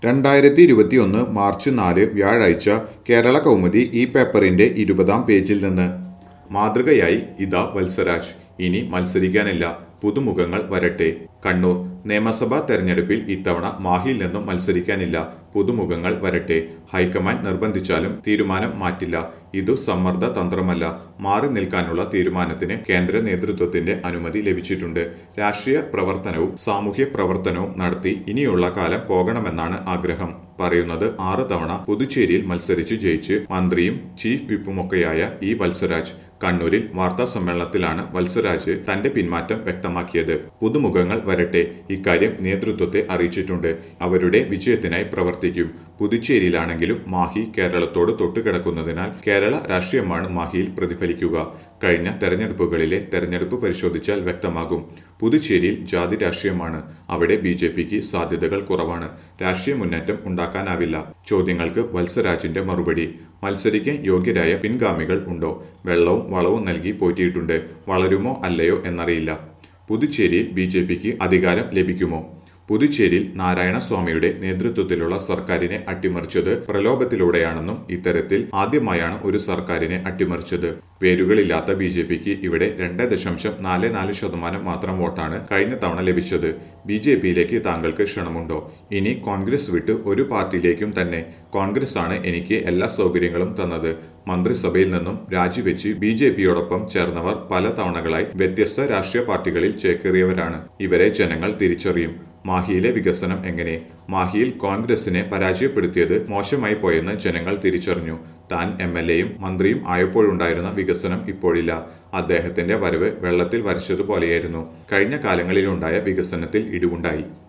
രണ്ടായിരത്തി ഇരുപത്തിയൊന്ന് മാർച്ച് നാല് വ്യാഴാഴ്ച കേരള കൗമുദി ഈ പേപ്പറിന്റെ ഇരുപതാം പേജിൽ നിന്ന് മാതൃകയായി ഇതാ വത്സരാജ് ഇനി മത്സരിക്കാനില്ല പുതുമുഖങ്ങൾ വരട്ടെ കണ്ണൂർ നിയമസഭാ തെരഞ്ഞെടുപ്പിൽ ഇത്തവണ മാഹിയിൽ നിന്നും മത്സരിക്കാനില്ല പുതുമുഖങ്ങൾ വരട്ടെ ഹൈക്കമാൻഡ് നിർബന്ധിച്ചാലും തീരുമാനം മാറ്റില്ല ഇതു സമ്മർദ്ദ തന്ത്രമല്ല മാറി നിൽക്കാനുള്ള തീരുമാനത്തിന് കേന്ദ്ര നേതൃത്വത്തിന്റെ അനുമതി ലഭിച്ചിട്ടുണ്ട് രാഷ്ട്രീയ പ്രവർത്തനവും സാമൂഹ്യ പ്രവർത്തനവും നടത്തി ഇനിയുള്ള കാലം പോകണമെന്നാണ് ആഗ്രഹം പറയുന്നത് ആറ് തവണ പുതുച്ചേരിയിൽ മത്സരിച്ച് ജയിച്ച് മന്ത്രിയും ചീഫ് വിപ്പുമൊക്കെയായ ഇ വത്സരാജ് കണ്ണൂരിൽ വാർത്താ സമ്മേളനത്തിലാണ് വത്സരാജ് തന്റെ പിന്മാറ്റം വ്യക്തമാക്കിയത് പുതുമുഖങ്ങൾ വരട്ടെ ഇക്കാര്യം നേതൃത്വത്തെ അറിയിച്ചിട്ടുണ്ട് അവരുടെ വിജയത്തിനായി പ്രവർത്തിക്കും പുതുച്ചേരിയിലാണെങ്കിലും മാഹി കേരളത്തോട് തൊട്ടുകിടക്കുന്നതിനാൽ കേരള രാഷ്ട്രീയമാണ് മാഹിയിൽ പ്രതിഫലിക്കുക കഴിഞ്ഞ തെരഞ്ഞെടുപ്പുകളിലെ തെരഞ്ഞെടുപ്പ് പരിശോധിച്ചാൽ വ്യക്തമാകും പുതുച്ചേരിയിൽ ജാതി രാഷ്ട്രീയമാണ് അവിടെ ബി ജെ പിക്ക് സാധ്യതകൾ കുറവാണ് രാഷ്ട്രീയ മുന്നേറ്റം ഉണ്ടാക്കാനാവില്ല ചോദ്യങ്ങൾക്ക് വത്സരാജിന്റെ മറുപടി മത്സരിക്കാൻ യോഗ്യരായ പിൻഗാമികൾ ഉണ്ടോ വെള്ളവും വളവും നൽകി പോറ്റിയിട്ടുണ്ട് വളരുമോ അല്ലയോ എന്നറിയില്ല പുതുച്ചേരിയിൽ ബി ജെ പിക്ക് അധികാരം ലഭിക്കുമോ പുതുച്ചേരിയിൽ നാരായണസ്വാമിയുടെ നേതൃത്വത്തിലുള്ള സർക്കാരിനെ അട്ടിമറിച്ചത് പ്രലോഭത്തിലൂടെയാണെന്നും ഇത്തരത്തിൽ ആദ്യമായാണ് ഒരു സർക്കാരിനെ അട്ടിമറിച്ചത് പേരുകളില്ലാത്ത ബി ജെ പിക്ക് ഇവിടെ രണ്ട് ദശാംശം നാല് നാല് ശതമാനം മാത്രം വോട്ടാണ് കഴിഞ്ഞ തവണ ലഭിച്ചത് ബി ജെ പിയിലേക്ക് താങ്കൾക്ക് ക്ഷണമുണ്ടോ ഇനി കോൺഗ്രസ് വിട്ട് ഒരു പാർട്ടിയിലേക്കും തന്നെ കോൺഗ്രസ് ആണ് എനിക്ക് എല്ലാ സൗകര്യങ്ങളും തന്നത് മന്ത്രിസഭയിൽ നിന്നും രാജിവെച്ച് ബി ജെ പിയോടൊപ്പം ചേർന്നവർ പല തവണകളായി വ്യത്യസ്ത രാഷ്ട്രീയ പാർട്ടികളിൽ ചേക്കേറിയവരാണ് ഇവരെ ജനങ്ങൾ തിരിച്ചറിയും മാഹിയിലെ വികസനം എങ്ങനെ മാഹിയിൽ കോൺഗ്രസിനെ പരാജയപ്പെടുത്തിയത് മോശമായി പോയെന്ന് ജനങ്ങൾ തിരിച്ചറിഞ്ഞു താൻ എം എൽ എയും മന്ത്രിയും ആയപ്പോഴുണ്ടായിരുന്ന വികസനം ഇപ്പോഴില്ല അദ്ദേഹത്തിന്റെ വരവ് വെള്ളത്തിൽ വരച്ചതുപോലെയായിരുന്നു കഴിഞ്ഞ കാലങ്ങളിലുണ്ടായ വികസനത്തിൽ ഇടിവുണ്ടായി